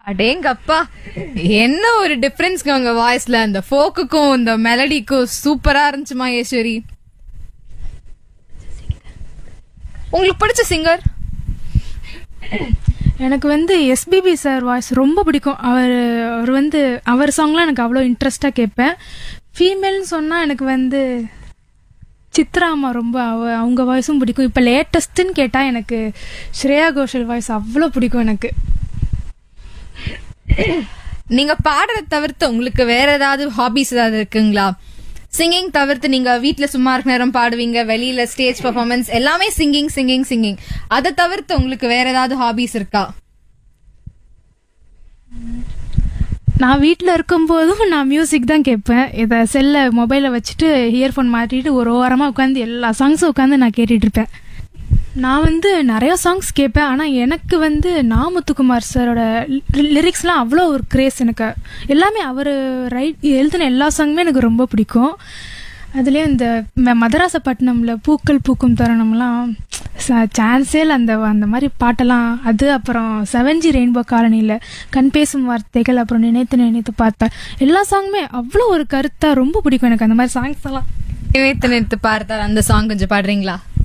அடேங்கப்பா என்ன ஒரு டிஃபரன்ஸ்ங்க உங்க வாய்ஸ்ல அந்த ஃபோக்குக்கும் இந்த மெலடிக்கும் சூப்பரா இருந்துச்சு மகேஸ்வரி உங்களுக்கு பிடிச்ச சிங்கர் எனக்கு வந்து எஸ்பிபி சார் வாய்ஸ் ரொம்ப பிடிக்கும் அவர் அவர் வந்து அவர் சாங்லாம் எனக்கு அவ்வளோ இன்ட்ரெஸ்டாக கேட்பேன் ஃபீமேல்னு சொன்னால் எனக்கு வந்து சித்ரா அம்மா ரொம்ப அவ அவங்க வாய்ஸும் பிடிக்கும் இப்போ லேட்டஸ்ட்டுன்னு கேட்டால் எனக்கு ஸ்ரேயா கோஷல் வாய்ஸ் அவ்வளோ பிடிக்கும் எனக்கு நீங்க பாடுறத தவிர்த்து உங்களுக்கு வேற ஏதாவது ஹாபிஸ் ஏதாவது இருக்குங்களா சிங்கிங் தவிர்த்து நீங்க வீட்ல சும்மா இருக்க நேரம் பாடுவீங்க வெளியில ஸ்டேஜ் பெர்ஃபார்மன்ஸ் எல்லாமே சிங்கிங் சிங்கிங் சிங்கிங் அதை தவிர்த்து உங்களுக்கு வேற ஏதாவது ஹாபிஸ் இருக்கா நான் வீட்டில் இருக்கும்போதும் நான் மியூசிக் தான் கேட்பேன் இதை செல்லை மொபைலை வச்சுட்டு இயர்ஃபோன் மாட்டிட்டு ஒரு ஓரமாக உட்காந்து எல்லா சாங்ஸும் உட்காந்து நான் கேட்டுட்டு இருப்பேன் நான் வந்து நிறைய சாங்ஸ் கேட்பேன் ஆனால் எனக்கு வந்து நாமுத்துக்குமார் சாரோட லிரிக்ஸ்லாம் அவ்வளோ ஒரு கிரேஸ் எனக்கு எல்லாமே அவர் ரைட் எழுதின எல்லா சாங்குமே எனக்கு ரொம்ப பிடிக்கும் அதுலேயும் இந்த ம- மதராசப்பட்டினம்ல பூக்கள் பூக்கும் தருணம்லாம் சான்ஸே இல்லை அந்த அந்த மாதிரி பாட்டெல்லாம் அது அப்புறம் செவன்ஜி ரெயின்போ காலனியில் கண் பேசும் வார்த்தைகள் அப்புறம் நினைத்து நினைத்து பார்த்தேன் எல்லா சாங்குமே அவ்வளோ ஒரு கருத்தாக ரொம்ப பிடிக்கும் எனக்கு அந்த மாதிரி சாங்ஸ் எல்லாம் நினைத்து நினைத்து பார்த்தால் அந்த சாங் கொஞ்சம் பாடுறீங்களா